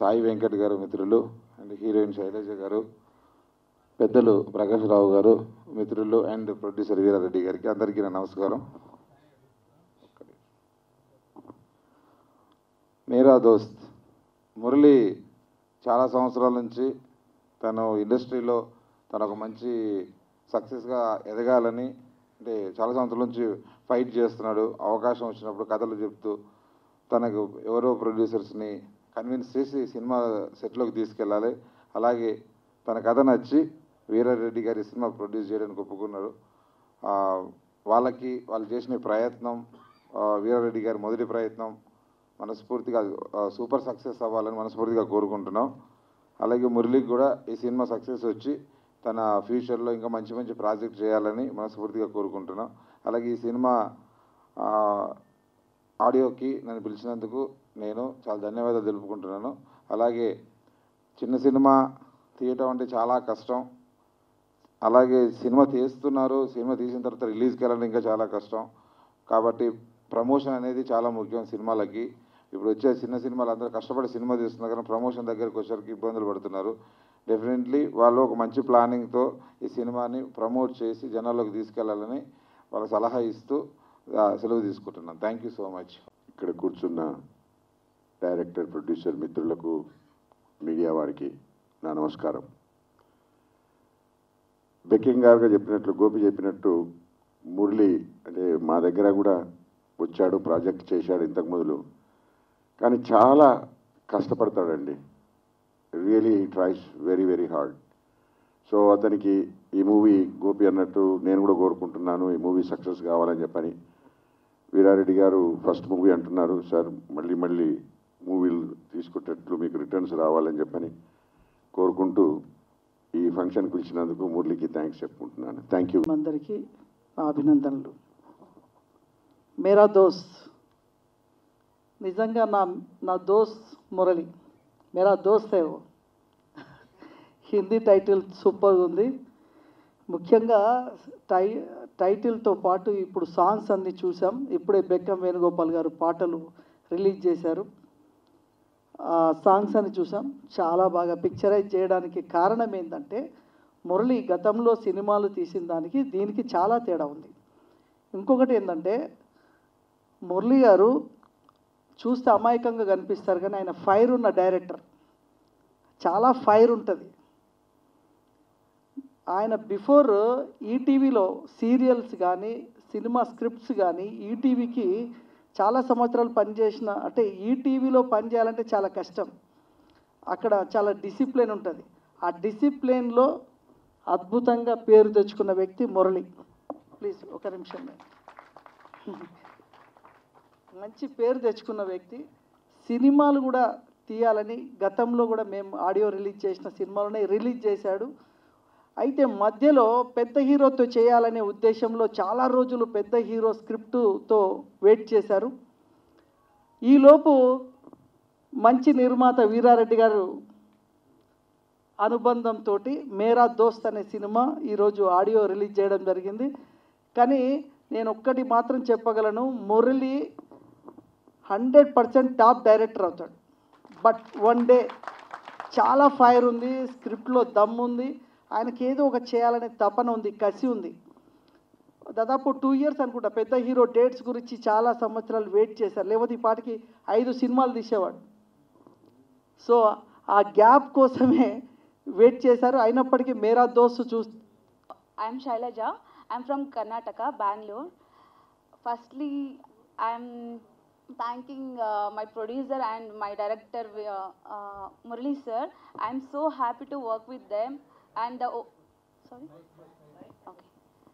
సాయి వెంకట్ గారు మిత్రులు and heroine Shailaja గారు పెద్దలు ప్రకాష్ రావు గారు మిత్రులు అండ్ ప్రొడ్యూసర్ వీరారెడ్డి గారికి అందరికీ నా నమస్కారం మేరా దోస్త్ మురళి చాలా సంవత్సరాల నుంచి తను ఇండస్ట్రీలో తను ఒక మంచి సక్సెస్గా ఎదగాలని అంటే చాలా సంవత్సరాల నుంచి ఫైట్ చేస్తున్నాడు అవకాశం వచ్చినప్పుడు కథలు చెప్తూ తనకు ఎవరో ప్రొడ్యూసర్స్ని కన్విన్స్ చేసి సినిమా సెట్లోకి తీసుకెళ్ళాలి అలాగే తన కథ నచ్చి వీరారెడ్డి గారి సినిమా ప్రొడ్యూస్ చేయడానికి ఒప్పుకున్నారు ఆ, వాళ్ళకి వాళ్ళు చేసిన ప్రయత్నం ఆ, వీరారెడ్డి గారి మొదటి ప్రయత్నం మనస్ఫూర్తిగా ఆ, సూపర్ సక్సెస్ అవ్వాలని మనస్ఫూర్తిగా కోరుకుంటున్నాం అలాగే మురళికి కూడా ఈ సినిమా సక్సెస్ వచ్చి తన ఫ్యూచర్లో ఇంకా మంచి మంచి ప్రాజెక్ట్ చేయాలని మనస్ఫూర్తిగా కోరుకుంటున్నాం అలాగే ఈ సినిమా ఆ, ఆడియోకి నన్ను పిలిచినందుకు నేను చాలా ధన్యవాదాలు తెలుపుకుంటున్నాను అలాగే చిన్న సినిమా తీయటం అంటే చాలా కష్టం అలాగే సినిమా తీస్తున్నారు సినిమా తీసిన తర్వాత రిలీజ్కి వెళ్ళడం ఇంకా చాలా కష్టం కాబట్టి ప్రమోషన్ అనేది చాలా ముఖ్యం సినిమాలకి ఇప్పుడు వచ్చే చిన్న సినిమాలు అందరూ కష్టపడి సినిమా తీస్తున్నారు కానీ ప్రమోషన్ దగ్గరికి వచ్చేసరికి ఇబ్బందులు పడుతున్నారు డెఫినెట్లీ వాళ్ళు ఒక మంచి ప్లానింగ్తో ఈ సినిమాని ప్రమోట్ చేసి జనాల్లోకి తీసుకెళ్లాలని వాళ్ళ సలహా ఇస్తూ ఆ, సెలవు తీసుకుంటున్నాను థ్యాంక్ యూ సో మచ్ ఇక్కడ కూర్చున్న డైరెక్టర్ ప్రొడ్యూసర్ మిత్రులకు మీడియా వారికి నా నమస్కారం బెకింగ్ గారుగా చెప్పినట్లు గోపి చెప్పినట్టు మురళి అంటే మా దగ్గర కూడా వచ్చాడు ప్రాజెక్ట్ చేశాడు ఇంతకు మొదలు కానీ చాలా కష్టపడతాడండి really tries very very hard so అతనికి ఈ మూవీ గోపి అన్నట్టు నేను కూడా కోరుకుంటున్నాను ఈ మూవీ సక్సెస్ కావాలని చెప్పని వీరారెడ్డి గారు ఫస్ట్ మూవీ అంటున్నారు సార్ మళ్ళీ మళ్ళీ మూవీలు తీసుకునేటట్లు మీకు రిటర్న్స్ రావాలని చెప్పని కోరుకుంటూ ఈ ఫంక్షన్ పిలిచినందుకు మురళికి థ్యాంక్స్ చెప్పుకుంటున్నాను థ్యాంక్ యూ అందరికీ నా అభినందనలు మేరా దోస్త్ నిజంగా నా నా దోస్త్ మురళి మేరా దోస్త్ ఏవో హిందీ టైటిల్ సూపర్ ఉంది ముఖ్యంగా టై టైటిల్తో పాటు ఇప్పుడు సాంగ్స్ అన్ని చూసాం ఇప్పుడే బెక్కం వేణుగోపాల్ గారు పాటలు రిలీజ్ చేశారు ఆ సాంగ్స్ అని చూసాం చాలా బాగా పిక్చరైజ్ చేయడానికి కారణం ఏంటంటే మురళి గతంలో సినిమాలు తీసిన దానికి దీనికి చాలా తేడా ఉంది ఇంకొకటి ఏంటంటే మురళి గారు చూస్తే అమాయకంగా కనిపిస్తారు కానీ ఆయన ఫైర్ ఉన్న డైరెక్టర్ చాలా ఫైర్ ఉంటుంది ఆయన బిఫోర్ ఈటీవీలో సీరియల్స్ కానీ సినిమా స్క్రిప్ట్స్ కానీ ఈటీవీకి చాలా సంవత్సరాలు పనిచేసిన అంటే ఈటీవీలో పనిచేయాలంటే చాలా కష్టం అక్కడ చాలా డిసిప్లిన్ ఉంటుంది ఆ డిసిప్లిన్లో అద్భుతంగా పేరు తెచ్చుకున్న వ్యక్తి మురళి ప్లీజ్ ఒక నిమిషం మంచి పేరు తెచ్చుకున్న వ్యక్తి సినిమాలు కూడా తీయాలని గతంలో కూడా మేము ఆడియో రిలీజ్ చేసిన సినిమాలోనే రిలీజ్ చేశాడు అయితే మధ్యలో పెద్ద హీరోతో చేయాలనే ఉద్దేశంలో చాలా రోజులు పెద్ద హీరో స్క్రిప్టుతో వెయిట్ చేశారు ఈలోపు మంచి నిర్మాత వీరారెడ్డి గారు అనుబంధంతో మేరా దోస్త్ అనే సినిమా ఈరోజు ఆడియో రిలీజ్ చేయడం జరిగింది కానీ నేను ఒక్కటి మాత్రం చెప్పగలను Murali hundred percent top director అవుతాడు బట్ వన్ డే చాలా ఫైర్ ఉంది స్క్రిప్ట్లో దమ్ ఉంది ఆయనకి ఏదో ఒక చేయాలనే తపన ఉంది కసి ఉంది దాదాపు టూ ఇయర్స్ అనుకుంటా పెద్ద హీరో డేట్స్ గురించి చాలా సంవత్సరాలు వెయిట్ చేశారు లేకపోతే ఈ పాటికి ఐదు సినిమాలు తీసేవాడు సో ఆ గ్యాప్ కోసమే వెయిట్ చేశారు అయినప్పటికీ మేరా దోస్త్ చూ I'm Shailaja. I'm from Karnataka, Bangalore. Firstly, I'm thanking uh, my producer and my director, uh, uh, Murali sir. I'm so happy to work with them. And the oh, sorry. Okay.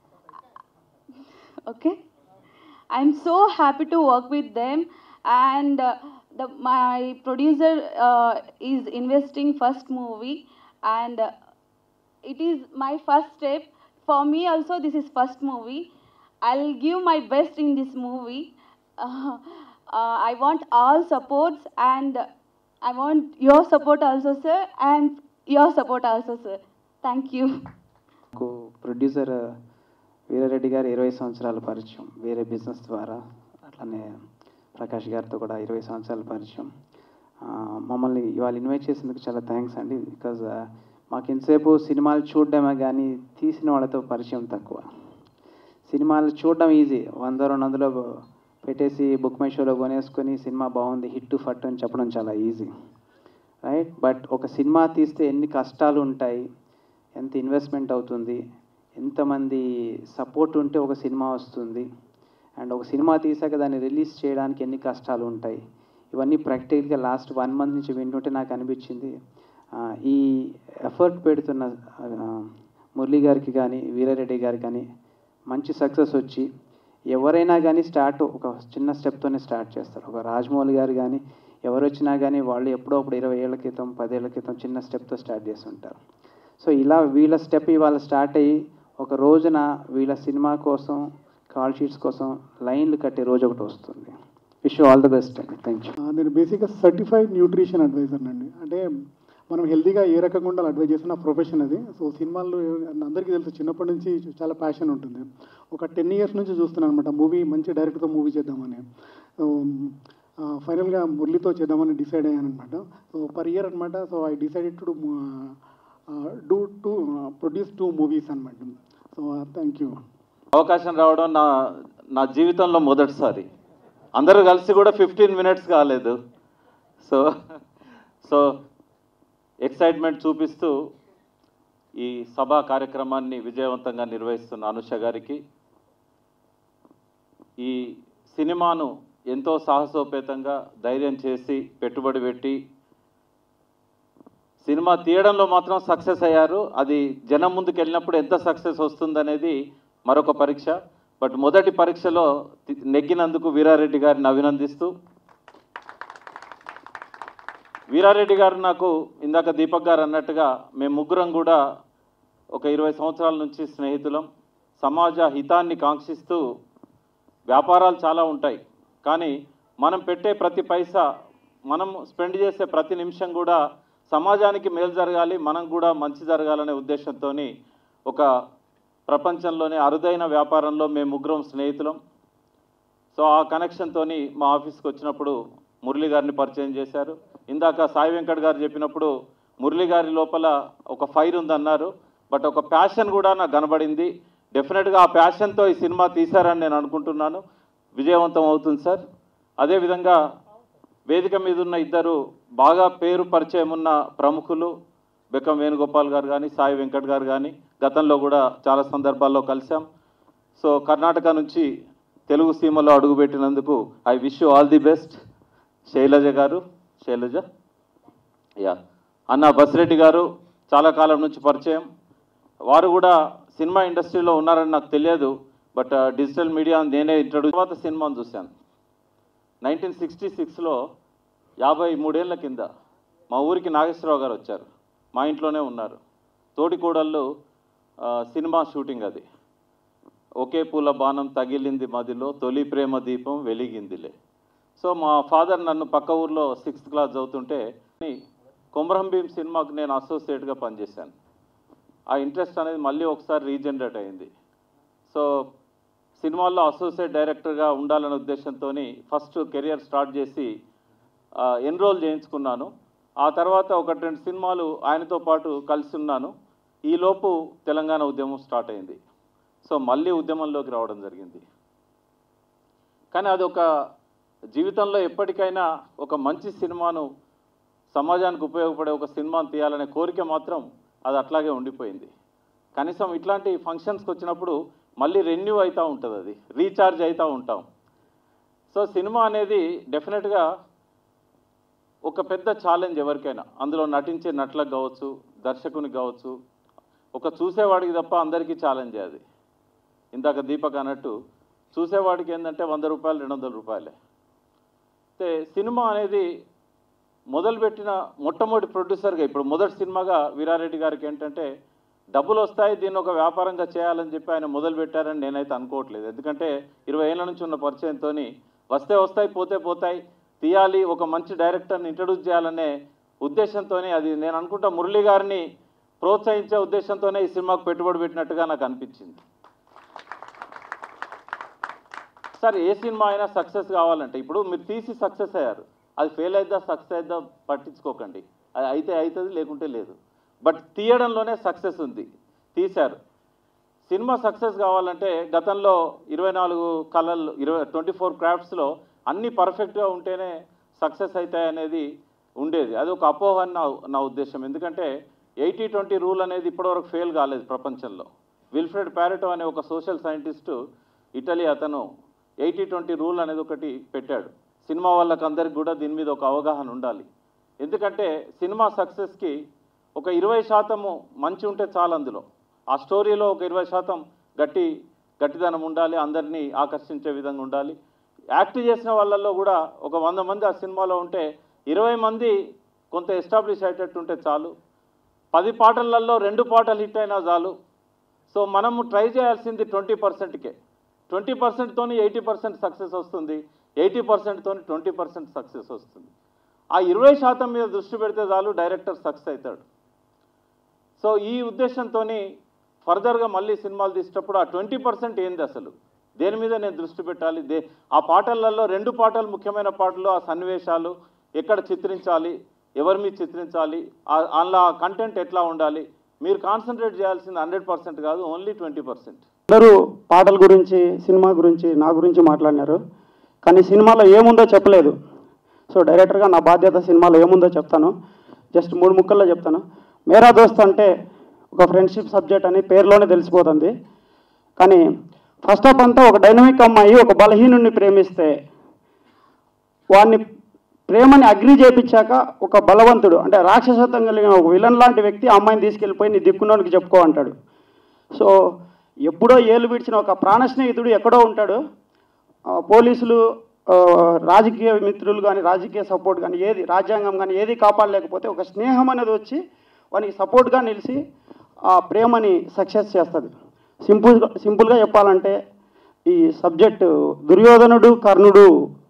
Okay. I'm so happy to work with them, and uh, the my producer uh, is investing first movie, and uh, it is my first step. For me also, this is first movie. I'll give my best in this movie. Uh, uh, I want all supports, and I want your support also, sir, and your support also, sir. Thank you. నాకు producer Veerareddy గారు ఇరవై సంవత్సరాల పరిచయం వేరే business ద్వారా అట్లనే ప్రకాష్ గారితో కూడా ఇరవై సంవత్సరాల పరిచయం ఆ, మమ్మల్ని ఇవాళ ఇన్వైట్ చేసినందుకు చాలా థ్యాంక్స్ అండి బికాజ్ మాకు ఎంతసేపు సినిమాలు చూడడమే కానీ తీసిన వాళ్ళతో పరిచయం తక్కువ సినిమాలు చూడడం ఈజీ వంద రెండు వందలు పెట్టేసి బుక్ మై షోలో కొనేసుకొని సినిమా బాగుంది హిట్ ఫట్ అని చెప్పడం చాలా ఈజీ రైట్ బట్ ఒక సినిమా తీస్తే ఎన్ని కష్టాలు ఉంటాయి ఎంత ఇన్వెస్ట్మెంట్ అవుతుంది ఎంతమంది సపోర్ట్ ఉంటే ఒక సినిమా వస్తుంది అండ్ ఒక సినిమా తీసాక దాన్ని రిలీజ్ చేయడానికి ఎన్ని కష్టాలు ఉంటాయి ఇవన్నీ ప్రాక్టికల్గా లాస్ట్ వన్ మంత్ నుంచి వింటుంటే నాకు అనిపించింది ఆ, ఈ ఎఫర్ట్ పెడుతున్న ఆ, మురళీ గారికి కానీ వీరారెడ్డి గారికి కానీ మంచి సక్సెస్ వచ్చి ఎవరైనా కానీ స్టార్ట్ ఒక చిన్న స్టెప్తోనే స్టార్ట్ చేస్తారు ఒక రాజమౌళి గారు కానీ ఎవరు వచ్చినా కానీ వాళ్ళు ఎప్పుడో అప్పుడు ఇరవై ఏళ్ల క్రితం పదేళ్ల క్రితం చిన్న స్టెప్తో స్టార్ట్ చేస్తుంటారు సో ఇలా వీళ్ళ స్టెప్ ఇవాళ స్టార్ట్ అయ్యి ఒక రోజున వీళ్ళ సినిమా కోసం కాల్ షీట్స్ కోసం లైన్లు కట్టే రోజు ఒకటి వస్తుంది విష్ ఆల్ ద బెస్ట్ అండి థ్యాంక్ యూ ఆ, నేను బేసిక్గా సర్టిఫైడ్ న్యూట్రిషన్ అడ్వైజర్ అండి అంటే మనం హెల్తీగా ఏ రకంగా ఉండాలి అడ్వైజ్ చేసిన ప్రొఫెషన్ అది సో సినిమాల్లో అందరికీ తెలుసు చిన్నప్పటి నుంచి చాలా ప్యాషన్ ఉంటుంది ఒక టెన్ ఇయర్స్ నుంచి చూస్తున్నాను అనమాట మూవీ మంచి డైరెక్టర్తో మూవీ చేద్దామని సో ఫైనల్గా మురళితో చేద్దామని డిసైడ్ అయ్యాను అనమాట సో పర్ ఇయర్ అనమాట so I decided to do to produce two movies అనమాట సో థ్యాంక్ యూ అవకాశం రావడం నా నా జీవితంలో మొదటిసారి అందరూ కలిసి కూడా ఫిఫ్టీన్ మినిట్స్ కాలేదు సో సో ఎక్సైట్మెంట్ చూపిస్తూ ఈ సభా కార్యక్రమాన్ని విజయవంతంగా నిర్వహిస్తున్న అనుష గారికి ఈ సినిమాను ఎంతో సాహసోపేతంగా ధైర్యం చేసి పెట్టుబడి పెట్టి సినిమా తీయడంలో మాత్రం సక్సెస్ అయ్యారు అది జనం ముందుకు వెళ్ళినప్పుడు ఎంత సక్సెస్ వస్తుందనేది మరొక పరీక్ష బట్ మొదటి పరీక్షలో తి- నెగ్గినందుకు వీరారెడ్డి గారిని అభినందిస్తూ వీరారెడ్డి గారు నాకు ఇందాక దీపక్ గారు అన్నట్టుగా మేము ముగ్గురం కూడా ఒక ఇరవై సంవత్సరాల నుంచి స్నేహితులం సమాజ హితాన్ని కాంక్షిస్తూ వ్యాపారాలు చాలా ఉంటాయి కానీ మనం పెట్టే ప్రతి పైసా మనం స్పెండ్ చేసే ప్రతి నిమిషం కూడా సమాజానికి మేలు జరగాలి మనం కూడా మంచి జరగాలనే ఉద్దేశంతో ఒక ప్రపంచంలోనే అరుదైన వ్యాపారంలో మేము ముగ్గురం స్నేహితులం సో ఆ కనెక్షన్తో మా ఆఫీస్కి వచ్చినప్పుడు మురళి గారిని పరిచయం చేశారు ఇందాక సాయి వెంకట్ గారు చెప్పినప్పుడు మురళి గారి లోపల ఒక ఫైర్ ఉందన్నారు బట్ ఒక ప్యాషన్ కూడా నాకు కనబడింది డెఫినెట్గా ఆ ప్యాషన్తో ఈ సినిమా తీశారని నేను అనుకుంటున్నాను విజయవంతం అవుతుంది సార్ అదేవిధంగా వేదిక మీద ఉన్న ఇద్దరు బాగా పేరు పరిచయం ఉన్న ప్రముఖులు బెక్కం వేణుగోపాల్ గారు కానీ సాయి వెంకట్ గారు కానీ గతంలో కూడా చాలా సందర్భాల్లో కలిసాం సో కర్ణాటక నుంచి తెలుగు సీమలో అడుగుపెట్టినందుకు I wish you all the best Shailaja గారు శైలజ యా అన్న బసిరెడ్డి గారు చాలా కాలం నుంచి పరిచయం వారు కూడా సినిమా ఇండస్ట్రీలో ఉన్నారని నాకు తెలియదు బట్ డిజిటల్ మీడియా నేనే ఇంట్రడ్యూస్ తర్వాత సినిమాను చూశాను నైన్టీన్ సిక్స్టీ సిక్స్లో యాభై మూడేళ్ల కింద మా ఊరికి నాగేశ్వరరావు గారు వచ్చారు మా ఇంట్లోనే ఉన్నారు తోటికోడళ్ళు ఆ, సినిమా షూటింగ్ అది ఒకే పూల బాణం తగిలింది మదిలో తొలి ప్రేమ దీపం వెలిగిందిలే సో మా ఫాదర్ నన్ను పక్క ఊర్లో సిక్స్త్ క్లాస్ చదువుతుంటే కొమరం భీం సినిమాకు నేను అసోసియేట్గా పనిచేశాను ఆ ఇంట్రెస్ట్ అనేది మళ్ళీ ఒకసారి రీజనరేట్ అయింది సో సినిమాల్లో అసోసియేట్ డైరెక్టర్గా ఉండాలనే ఉద్దేశంతో ఫస్ట్ కెరియర్ స్టార్ట్ చేసి ఎన్రోల్ చేయించుకున్నాను ఆ తర్వాత ఒకటి రెండు సినిమాలు ఆయనతో పాటు కలిసి ఉన్నాను ఈలోపు తెలంగాణ ఉద్యమం స్టార్ట్ అయింది సో మళ్ళీ ఉద్యమంలోకి రావడం జరిగింది కానీ అది ఒక జీవితంలో ఎప్పటికైనా ఒక మంచి సినిమాను సమాజానికి ఉపయోగపడే ఒక సినిమాను తీయాలనే కోరిక మాత్రం అది అట్లాగే ఉండిపోయింది కనీసం ఇట్లాంటి ఫంక్షన్స్కి వచ్చినప్పుడు మళ్ళీ రెన్యూ అవుతూ ఉంటుంది అది రీఛార్జ్ అవుతూ ఉంటాం సో సినిమా అనేది డెఫినెట్గా ఒక పెద్ద ఛాలెంజ్ ఎవరికైనా అందులో నటించే నటులకు కావచ్చు దర్శకునికి కావచ్చు ఒక చూసేవాడికి తప్ప అందరికీ ఛాలెంజ్ అది ఇందాక దీపక్ అన్నట్టు చూసేవాడికి ఏంటంటే వంద రూపాయలు రెండు వందల రూపాయలే అయితే సినిమా అనేది మొదలుపెట్టిన మొట్టమొదటి ప్రొడ్యూసర్గా ఇప్పుడు మొదటి సినిమాగా వీరారెడ్డి గారికి ఏంటంటే డబ్బులు వస్తాయి దీన్ని ఒక వ్యాపారంగా చేయాలని చెప్పి ఆయన మొదలు పెట్టారని నేనైతే అనుకోవట్లేదు ఎందుకంటే ఇరవై ఏళ్ళ నుంచి ఉన్న పరిచయంతో వస్తే వస్తాయి పోతే పోతాయి తీయాలి ఒక మంచి డైరెక్టర్ని ఇంట్రడ్యూస్ చేయాలనే ఉద్దేశంతోనే అది నేను అనుకుంటా మురళి గారిని ప్రోత్సహించే ఉద్దేశంతోనే ఈ సినిమాకు పెట్టుబడి పెట్టినట్టుగా నాకు అనిపించింది సార్ ఏ సినిమా అయినా సక్సెస్ కావాలంటే ఇప్పుడు మీరు తీసి సక్సెస్ అయ్యారు అది ఫెయిల్ అయిద్దా సక్సెస్ అయిద్దా పట్టించుకోకండి అది అయితే అవుతుంది లేకుంటే లేదు బట్ తీయడంలోనే సక్సెస్ ఉంది తీశారు సినిమా సక్సెస్ కావాలంటే గతంలో ఇరవై నాలుగు కళలు ఇరవై ట్వంటీ ఫోర్ క్రాఫ్ట్స్లో అన్నీ పర్ఫెక్ట్గా ఉంటేనే సక్సెస్ అవుతాయి అనేది ఉండేది అది ఒక అపోహ అని నా నా ఉద్దేశం ఎందుకంటే ఎయిటీ ట్వంటీ రూల్ అనేది ఇప్పటివరకు ఫెయిల్ కాలేదు ప్రపంచంలో విల్ఫ్రెడ్ ప్యారెటో అనే ఒక సోషల్ సైంటిస్టు ఇటలీ అతను ఎయిటీ ట్వంటీ రూల్ అనేది ఒకటి పెట్టాడు సినిమా వాళ్ళకి అందరికి కూడా దీని మీద ఒక అవగాహన ఉండాలి ఎందుకంటే సినిమా సక్సెస్కి ఒక ఇరవై శాతము మంచి ఉంటే చాలు అందులో ఆ స్టోరీలో ఒక ఇరవై శాతం గట్టి గట్టిదనం ఉండాలి అందరినీ ఆకర్షించే విధంగా ఉండాలి యాక్ట్ చేసిన వాళ్ళల్లో కూడా ఒక వంద మంది ఆ సినిమాలో ఉంటే ఇరవై మంది కొంత ఎస్టాబ్లిష్ అయ్యేటట్టు ఉంటే చాలు పది పాటలలో రెండు పాటలు హిట్ అయినా చాలు సో మనము ట్రై చేయాల్సింది ట్వంటీ పర్సెంట్కే ట్వంటీ పర్సెంట్తోని ఎయిటీ పర్సెంట్ సక్సెస్ వస్తుంది ఎయిటీ పర్సెంట్తోని ట్వంటీ పర్సెంట్ సక్సెస్ వస్తుంది ఆ ఇరవై శాతం మీద దృష్టి పెడితే చాలు డైరెక్టర్ సక్సెస్ అవుతాడు సో ఈ ఉద్దేశంతో ఫర్దర్గా మళ్ళీ సినిమాలు తీసేటప్పుడు ఆ ట్వంటీ పర్సెంట్ ఏంది అసలు దేని మీద నేను దృష్టి పెట్టాలి దే ఆ పాటలలో రెండు పాటలు ముఖ్యమైన పాటలు ఆ సన్నివేశాలు ఎక్కడ చిత్రించాలి ఎవరి మీద చిత్రించాలి ఆ- అందులో ఆ కంటెంట్ ఎట్లా ఉండాలి మీరు కాన్సన్ట్రేట్ చేయాల్సింది హండ్రెడ్ పర్సెంట్ కాదు ఓన్లీ ట్వంటీ పర్సెంట్ అందరూ పాటల గురించి సినిమా గురించి నా గురించి మాట్లాడినారు కానీ సినిమాలో ఏముందో చెప్పలేదు సో డైరెక్టర్గా నా బాధ్యత సినిమాలో ఏముందో చెప్తాను జస్ట్ మూడు ముక్కల్లో చెప్తాను మేరా దోస్త్ అంటే ఒక ఫ్రెండ్షిప్ సబ్జెక్ట్ అని పేరులోనే తెలిసిపోతుంది కానీ ఫస్ట్ ఆఫ్ అంతా ఒక డైనమిక్ అమ్మాయి ఒక బలహీనుడిని ప్రేమిస్తే వాడిని ప్రేమని అగ్రి చేపించాక ఒక బలవంతుడు అంటే రాక్షసత్వం కలిగిన ఒక విలన్ లాంటి వ్యక్తి ఆ అమ్మాయిని తీసుకెళ్ళిపోయి నీ దిక్కున్నోనికి చెప్పుకో అంటాడు సో ఎప్పుడో ఏలు విడిచిన ఒక ప్రాణ స్నేహితుడు ఎక్కడో ఉంటాడు ఆ, పోలీసులు ఆ, రాజకీయ మిత్రులు కానీ రాజకీయ సపోర్ట్ కానీ ఏది రాజ్యాంగం కానీ ఏది కాపాడలేకపోతే ఒక స్నేహం అనేది వచ్చి వానికి సపోర్ట్గా నిలిచి ఆ ప్రేమని సక్సెస్ చేస్తుంది సింపుల్గా సింపుల్గా చెప్పాలంటే ఈ సబ్జెక్టు దుర్యోధనుడు కర్ణుడు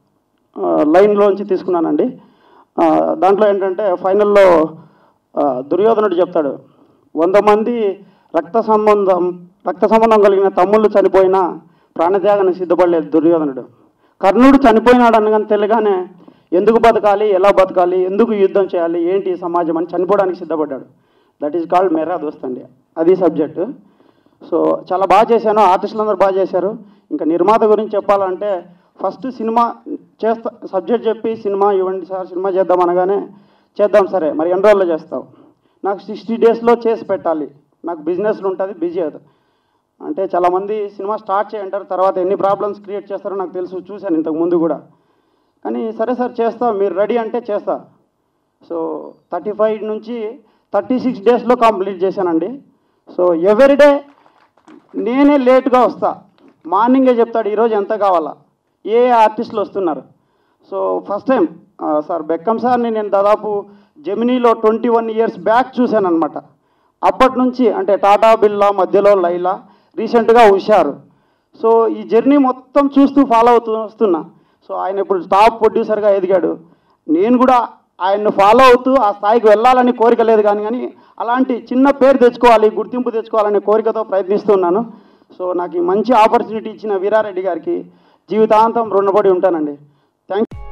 ఆ, లైన్లోంచి తీసుకున్నానండి ఆ, దాంట్లో ఏంటంటే ఫైనల్లో ఆ, దుర్యోధనుడు చెప్తాడు వంద మంది రక్త సంబంధం రక్త సంబంధం కలిగిన తమ్ముళ్ళు చనిపోయినా ప్రాణత్యాగానికి సిద్ధపడలేదు దుర్యోధనుడు కర్ణుడు చనిపోయినాడు అనగానే తెలియగానే ఎందుకు బతకాలి ఎలా బతకాలి ఎందుకు యుద్ధం చేయాలి ఏంటి ఈ సమాజం అని చనిపోవడానికి సిద్ధపడ్డాడు that is called Mera Dost అండి అది సబ్జెక్టు సో చాలా బాగా చేశాను ఆర్టిస్టులు అందరూ బాగా చేశారు ఇంకా నిర్మాత గురించి చెప్పాలంటే ఫస్ట్ సినిమా చేస్తా సబ్జెక్ట్ చెప్పి సినిమా ఇవ్వండి సార్ సినిమా చేద్దాం అనగానే చేద్దాం సరే మరి ఎన్ని రోజుల్లో చేస్తావు నాకు సిక్స్టీ డేస్లో చేసి పెట్టాలి నాకు బిజినెస్లు ఉంటుంది బిజీ అవుతుంది అంటే చాలామంది సినిమా స్టార్ట్ చేయంటారు తర్వాత ఎన్ని ప్రాబ్లమ్స్ క్రియేట్ చేస్తారో నాకు తెలుసు చూశాను ఇంతకు ముందు కూడా కానీ సరే సార్ చేస్తా మీరు రెడీ అంటే చేస్తా సో థర్టీ ఫైవ్ నుంచి థర్టీ సిక్స్ డేస్లో కంప్లీట్ చేశానండి సో ఎవ్రీడే నేనే లేట్గా వస్తా మార్నింగే చెప్తాడు ఈరోజు ఎంత కావాలా ఏ ఆర్టిస్టులు వస్తున్నారు so first time sir Bekkam సార్ని నేను దాదాపు జెమినీలో ట్వంటీ వన్ ఇయర్స్ బ్యాక్ చూశాను అనమాట అప్పటి నుంచి అంటే టాటా బిర్లా మధ్యలో లైలా రీసెంట్గా హుషారు సో ఈ జర్నీ మొత్తం చూస్తూ ఫాలో అవుతూ వస్తున్నా సో ఆయన ఇప్పుడు టాప్ ప్రొడ్యూసర్గా ఎదిగాడు నేను కూడా ఆయన్ను ఫాలో అవుతూ ఆ స్థాయికి వెళ్ళాలని కోరిక లేదు కానీ కానీ అలాంటి చిన్న పేరు తెచ్చుకోవాలి గుర్తింపు తెచ్చుకోవాలనే కోరికతో ప్రయత్నిస్తున్నాను సో నాకు ఈ మంచి ఆపర్చునిటీ ఇచ్చిన వీరారెడ్డి గారికి జీవితాంతం రుణపడి ఉంటానండి థ్యాంక్